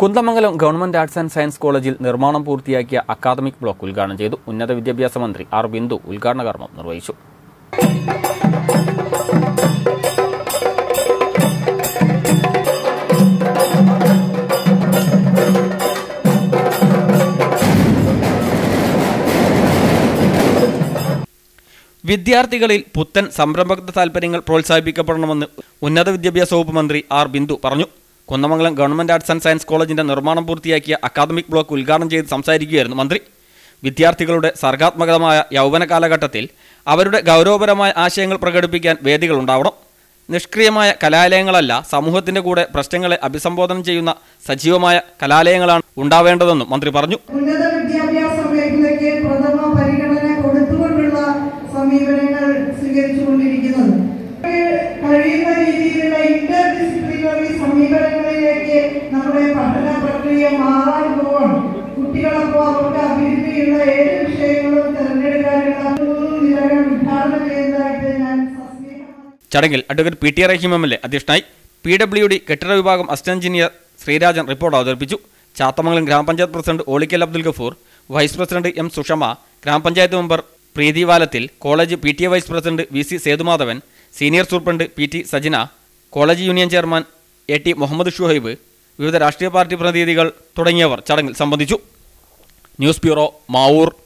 Kunnamangalam government arts and science കോളേജിൽ നിർമ്മാണം പൂർത്തിയാക്കിയ അക്കാദമിക് ബ്ലോക്ക് ഉദ്ഘാടനം ചെയ്തു ഉന്നത വിദ്യാഭ്യാസ മന്ത്രി ആർ ബിന്ദു ഉദ്ഘാടന കർമ്മം നിർവഹിച്ചു വിദ്യാർത്ഥികളിൽ പുത്തൻ സംരംഭക താൽപ്പര്യങ്ങൾ പ്രോത്സാഹിപ്പിക്കപ്പെടണമെന്ന് ഉന്നത വിദ്യാഭ്യാസ വകുപ്പ് മന്ത്രി ആർ ബിന്ദു പറഞ്ഞു Kunnamangalam government arts and science കോളേജിന്റെ നിർമ്മാണം പൂർത്തിയാക്കിയ അക്കാദമിക് ബ്ലോക്ക് ഉദ്ഘാടനം ചെയ്ത് സംസാരിക്കുകയായിരുന്നു മന്ത്രി വിദ്യാർത്ഥികളുടെ സർഗാത്മകമായ യൗവന കാലഘട്ടത്തിൽ അവരുടെ ഗൗരവപരമായ ആശയങ്ങൾ പ്രകടിപ്പിക്കാൻ വേദികളുണ്ടാവണം നിഷ്ക്രിയമായ കലാലയങ്ങളല്ല സമൂഹത്തിന്റെ കൂടെ പ്രശ്നങ്ങളെ അഭിസംബോധന ചെയ്യുന്ന സജീവമായ കലാലയങ്ങളാണ് ഉണ്ടാവേണ്ടതെന്നും മന്ത്രി പറഞ്ഞു ഉന്നത വിദ്യാഭ്യാസ മേഖലയ്ക്ക് പ്രഥമ പരിഗണന കൊടുത്തുകൊണ്ടുള്ള സമീപനങ്ങൾ സ്വീകരിച്ചുകൊണ്ടിരിക്കുന്നത് കഴിയുന്ന രീതിയിലുള്ള ഇന്റർ ഡിസിപ്ലിനറി സമീപനങ്ങളിലേക്ക് നമ്മുടെ പഠന പ്രക്രിയ മാറാൻ പോവാണ് കുട്ടികളപ്പോൾ അവർക്ക് അഭിരുചിയുള്ള ഏത് വിഷയങ്ങളും തിരഞ്ഞെടുക്കാനുള്ള നിലകൾ ഉദ്ഘാടനം ചെയ്യുന്നതായിട്ട് ഞാൻ സസ്നേഹമായി ചടങ്ങിൽ advocate P T Rahim M L A അധ്യക്ഷനായി പി ഡബ്ല്യു ഡി കെട്ടിട വിഭാഗം അസിസ്റ്റന്റ് എഞ്ചിനീയർ ശ്രീരാജൻ റിപ്പോർട്ട് അവതരിപ്പിച്ചു ചാത്തമംഗലം ഗ്രാമപഞ്ചായത്ത് president Olikkal Abdul Gafoor vice president M Sushama ഗ്രാമപഞ്ചായത്ത് member Preethi Valathil college P T A vice president V C Sethumadhavan senior superintendent P T Sajina college union chairman A T Muhammad Shuhaib വിവിധ രാഷ്ട്രീയ party പ്രതിനിധികൾ തുടങ്ങിയവർ ചടങ്ങിൽ സംബന്ധിച്ചു ന്യൂസ് ബ്യൂറോ മാവൂർ